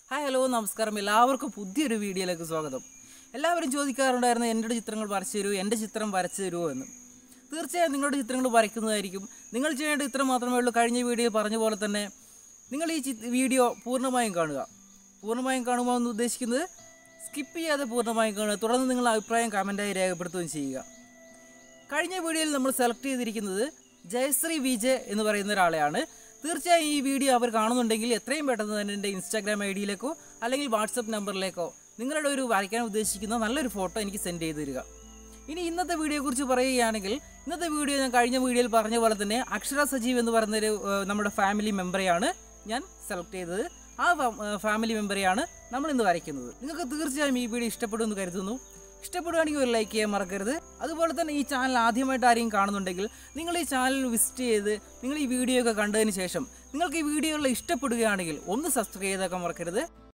hi hello നമസ്കാരം എല്ലാവർക്കും പുതിയൊരു വീഡിയോയിലേക്ക് സ്വാഗതം എല്ലാവരും ചോദിക്കാറുണ്ടായിരുന്നു എൻ്റെ ചിത്രങ്ങൾ വരച്ചു തരുമോ എൻ്റെ ചിത്രം വരച്ചു തരുമോ എന്ന് തീർച്ചയായും നിങ്ങളുടെ ചിത്രങ്ങൾ വരയ്ക്കുന്നതായിരിക്കും നിങ്ങൾ ചെയ്യേണ്ട ഇത്ര മാത്രമേ ഉള്ളൂ കഴിഞ്ഞ വീഡിയോയിൽ പറഞ്ഞ പോലെ തന്നെ നിങ്ങൾ ഈ ചി- വീഡിയോ പൂർണ്ണമായും കാണുക പൂർണ്ണമായും കാണുമ്പോൾ എന്ന് ഉദ്ദേശിക്കുന്നത് സ്കിപ്പ് ചെയ്യാതെ പൂർണ്ണമായും കാണുക തുടർന്ന് നിങ്ങളുടെ അഭിപ്രായം കമൻറ്റായി രേഖപ്പെടുത്തുകയും ചെയ്യുക കഴിഞ്ഞ വീഡിയോയിൽ നമ്മൾ സെലക്ട് ചെയ്തിരിക്കുന്നത് ജയശ്രീ വിജയ് എന്ന് പറയുന്ന ഒരാളെയാണ് തീർച്ചയായും ഈ വീഡിയോ അവർ കാണുന്നുണ്ടെങ്കിൽ എത്രയും പെട്ടെന്ന് തന്നെ എൻ്റെ ഇൻസ്റ്റാഗ്രാം ഐ ഡിയിലേക്കോ അല്ലെങ്കിൽ വാട്സപ്പ് നമ്പറിലേക്കോ നിങ്ങളുടെ ഒരു വരയ്ക്കാൻ ഉദ്ദേശിക്കുന്ന നല്ലൊരു ഫോട്ടോ എനിക്ക് സെൻഡ് ചെയ്ത് തരിക ഇനി ഇന്നത്തെ വീഡിയോയെക്കുറിച്ച് പറയുകയാണെങ്കിൽ ഇന്നത്തെ വീഡിയോ ഞാൻ കഴിഞ്ഞ വീഡിയോയിൽ പറഞ്ഞ പോലെ തന്നെ അക്ഷര സജീവ് എന്ന് പറയുന്നൊരു ഏഹ്, നമ്മുടെ ഫാമിലി മെമ്പറെയാണ് ഞാൻ സെലക്ട് ചെയ്തത് ആ ഫാമിലി മെമ്പറെയാണ് നമ്മൾ ഇന്ന് വരയ്ക്കുന്നത് നിങ്ങൾക്ക് തീർച്ചയായും ഈ വീഡിയോ ഇഷ്ടപ്പെടുമെന്ന് കരുതുന്നു ഇഷ്ടപ്പെടുകയാണെങ്കിൽ ഒരു ലൈക്ക് ചെയ്യാൻ മറക്കരുത് അതുപോലെ തന്നെ ഈ ചാനൽ ആദ്യമായിട്ട് ആരെങ്കിലും കാണുന്നുണ്ടെങ്കിൽ നിങ്ങൾ ഈ ചാനൽ വിസിറ്റ് ചെയ്ത് നിങ്ങൾ ഈ വീഡിയോ ഒക്കെ കണ്ടതിന് ശേഷം നിങ്ങൾക്ക് ഈ വീഡിയോകൾ ഇഷ്ടപ്പെടുകയാണെങ്കിൽ ഒന്ന് സബ്സ്ക്രൈബ് ചെയ്തേക്കാൻ മറക്കരുത്